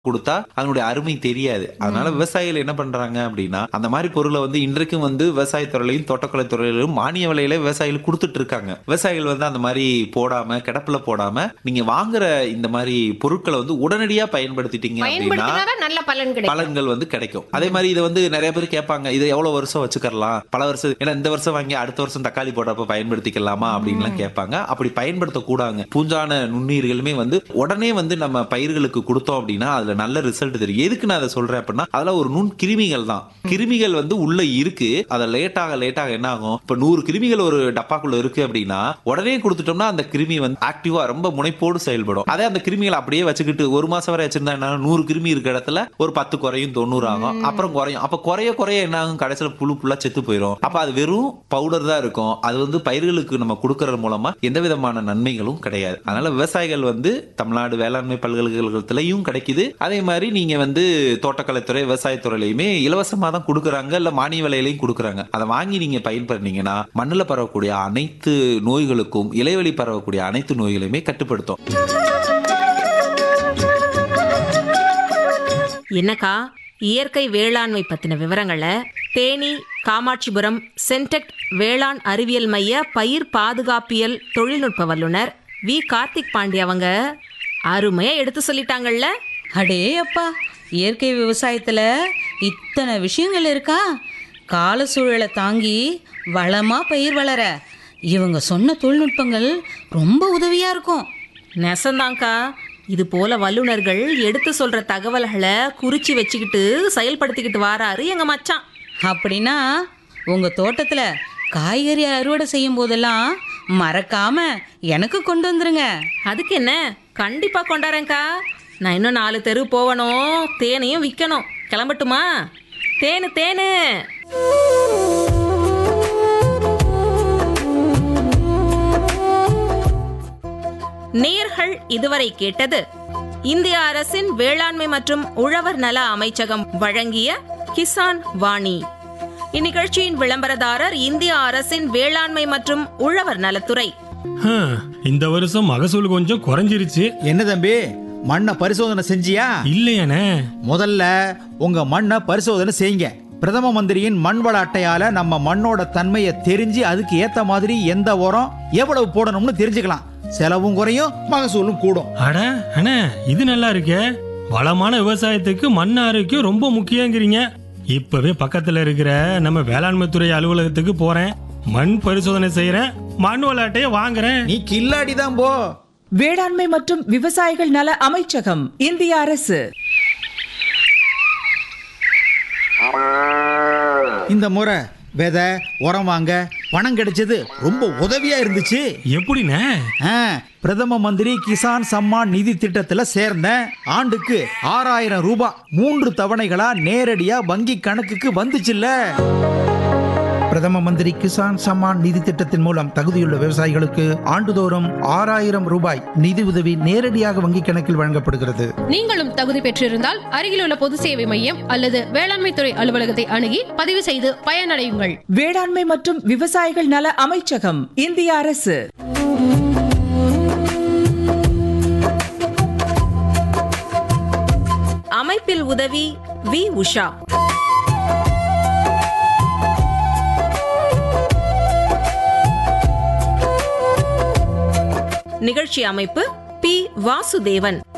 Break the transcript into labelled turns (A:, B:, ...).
A: கொடுத்தா அதனுடைய அருமை தெரியாது அதனால விவசாயிகள் என்ன பண்றாங்க அப்படின்னா அந்த மாதிரி பொருளை வந்து இன்றைக்கும் வந்து விவசாயத்துறையிலையும் தோட்டக்கலை துறையிலும் மானிய விலையில விவசாயிகள் கொடுத்துட்டு இருக்காங்க விவசாயிகள் வந்து அந்த மாதிரி போடாம கிடப்புல போடாம நீங்க வாங்குற இந்த மாதிரி பொருட்களை வந்து உடனடியா பயன்படுத்திட்டீங்க அப்படின்னா
B: பயன்படுத்தினாதான் நல்ல பலன் கிடைக்கும்
A: பலன்கள் வந்து கிடைக்கும் அதே மாதிரி இதை வந்து நிறைய பேர் கேட்பாங்க இது எவ்வளவு வருஷம் வச்சுக்கலாம் பல வருஷம் ஏன்னா இந்த வருஷம் வாங்கி அடுத்த வருஷம் தக்காளி போடுறப்ப பயன்படுத்திக்கலாமா அப்படின்லாம் கேட்பாங்க அப்படி பயன்படுத்த கூடாங்க பூஞ்சான நுண்ணுயிர்களுமே வந்து உடனே வந்து நம்ம பயிர்களுக்கு கொடுத்தோம் அப்படின்னா அதுல நல்ல ரிசல்ட் தெரியும் எதுக்கு நான் அதை சொல்றேன் அப்படின்னா அதெல்லாம் ஒரு நுண் கிருமிகள் தான் கிருமிகள் வந்து உள்ள இருக்கு அதை லேட்டாக லேட்டாக என்ன ஆகும் இப்ப நூறு கிருமிகள் ஒரு டப்பாக்குள்ள இருக்கு அப்படின்னா உடனே கொடுத்துட்டோம்னா அந்த கிருமி வந்து ஆக்டிவா ரொம்ப முனைப்போடு செயல்படும் அதே அந்த கிருமிகளை அப்படியே வச்சுக்கிட்டு ஒரு மாசம் வரை வச்சிருந்தா என்ன ஆகும்? நூறு கிருமி இருக்க இடத்துல ஒரு பத்து குறையும் தொண்ணூறு ஆகும் அப்புறம் குறையும் அப்ப குறைய குறைய என்ன ஆகும் கடைசியில புழு புல்லா செத்து போயிடும் அப்ப அது வெறும் பவுடர் தான் இருக்கும் அது வந்து பயிர்களுக்கு நம்ம கொடுக்கறது மூலமா எந்த விதமான நன்மைகளும் கிடையாது அதனால விவசாயிகள் வந்து தமிழ்நாடு வேளாண்மை பல்கலைக்கழகத்திலையும் கிடைக்குது அதே மாதிரி நீங்க வந்து தோட்டக்கலைத்துறை விவசாயத்துறையிலையுமே இலவசமா தான் கொடுக்குறாங்க இல்ல மானிய விலையிலையும் கொடுக்குறாங்க அதை வாங்கி நீங்க பயன்படுறீங்கன்னா மண்ணுல பரவக்கூடிய அனைத்து நோய்களுக்கும் இலைவெளி பரவக்கூடிய அனைத்து நோய்களையுமே கட்டுப்படுத்தும்
C: என்னக்கா இயற்கை வேளாண்மை பத்தின விவரங்களை தேனி காமாட்சிபுரம் சென்டெக்ட் வேளாண் அறிவியல் மைய பயிர் பாதுகாப்பியல் தொழில்நுட்ப வல்லுனர் வி கார்த்திக் பாண்டி அவங்க அருமையா எடுத்து சொல்லிட்டாங்கல்ல
D: அடே அப்பா இயற்கை விவசாயத்தில் இத்தனை விஷயங்கள் இருக்கா கால சூழலை தாங்கி வளமாக பயிர் வளர இவங்க சொன்ன தொழில்நுட்பங்கள் ரொம்ப உதவியாக இருக்கும்
C: நெசந்தாங்க்கா இது போல வல்லுனர்கள் எடுத்து சொல்ற தகவல்களை குறிச்சு வச்சுக்கிட்டு செயல்படுத்திக்கிட்டு வாராரு எங்க மச்சான்
D: அப்படின்னா உங்கள் தோட்டத்தில் காய்கறி அறுவடை செய்யும் போதெல்லாம் மறக்காம எனக்கு கொண்டு வந்துருங்க
C: அதுக்கு என்ன கண்டிப்பா கொண்டாரேங்க்கா நான் இன்னும் நாலு தெரு போகணும் தேனையும் விற்கணும் கிளம்பட்டுமா தேனு தேனு நேர்கள் இதுவரை கேட்டது இந்திய அரசின் வேளாண்மை மற்றும் உழவர் நல அமைச்சகம் வழங்கிய கிசான் வாணி இந்நிகழ்ச்சியின் விளம்பரதாரர் இந்திய அரசின் வேளாண்மை மற்றும் உழவர் நலத்துறை
E: ஹம், இந்த வருஷம் மகசூல் கொஞ்சம் குறைஞ்சிருச்சு
F: என்ன தம்பி மண்ணை பரிசோதனை செஞ்சியா
E: இல்லையானே
F: முதல்ல உங்க மண்ணை பரிசோதனை செய்யுங்க பிரதம மந்திரியின் மண் வள அட்டையால நம்ம மண்ணோட தன்மையை தெரிஞ்சு அதுக்கு ஏத்த மாதிரி எந்த உரம் எவ்வளவு போடணும்னு தெரிஞ்சுக்கலாம் செலவும் குறையும் மகசூலும் கூடும்
E: அட அண்ணே இது நல்லா இருக்கே வளமான விவசாயத்துக்கு மண் ஆரோக்கியம் ரொம்ப முக்கியங்கிறீங்க இப்பவே பக்கத்துல இருக்கிற நம்ம வேளாண்மை துறை அலுவலகத்துக்கு போறேன் மண் பரிசோதனை செய்யறேன் மண் விளையாட்டையே வாங்குறேன்
F: நீ கில்லாடி தான் போ
G: வேளாண்மை மற்றும் விவசாயிகள் நல அமைச்சகம் இந்திய அரசு
F: இந்த முறை விதை உரம் வாங்க பணம் கிடைச்சது ரொம்ப உதவியா இருந்துச்சு
E: எப்படிண்ணே
F: ஆ, பிரதம மந்திரி கிசான் சம்மான் நிதி திட்டத்துல சேர்ந்தேன் ஆண்டுக்கு ஆறாயிரம் ரூபாய் மூன்று தவணைகளா நேரடியா வங்கி கணக்குக்கு வந்துச்சுல்ல
H: பிரதம மந்திரி கிசான் சம்மான் நிதி திட்டத்தின் மூலம் தகுதியுள்ள விவசாயிகளுக்கு ஆண்டுதோறும் ஆறாயிரம் ரூபாய் நிதி உதவி நேரடியாக வங்கிக் கணக்கில் வழங்கப்படுகிறது
B: நீங்களும் தகுதி பெற்றிருந்தால் அருகிலுள்ள பொது சேவை மையம் அல்லது வேளாண்மை துறை அலுவலகத்தை அணுகி பதிவு செய்து பயனடையுங்கள்
G: வேளாண்மை மற்றும் விவசாயிகள் நல அமைச்சகம் இந்திய அரசு
C: அமைப்பில் உதவி வி உஷா நிகழ்ச்சி அமைப்பு பி வாசுதேவன்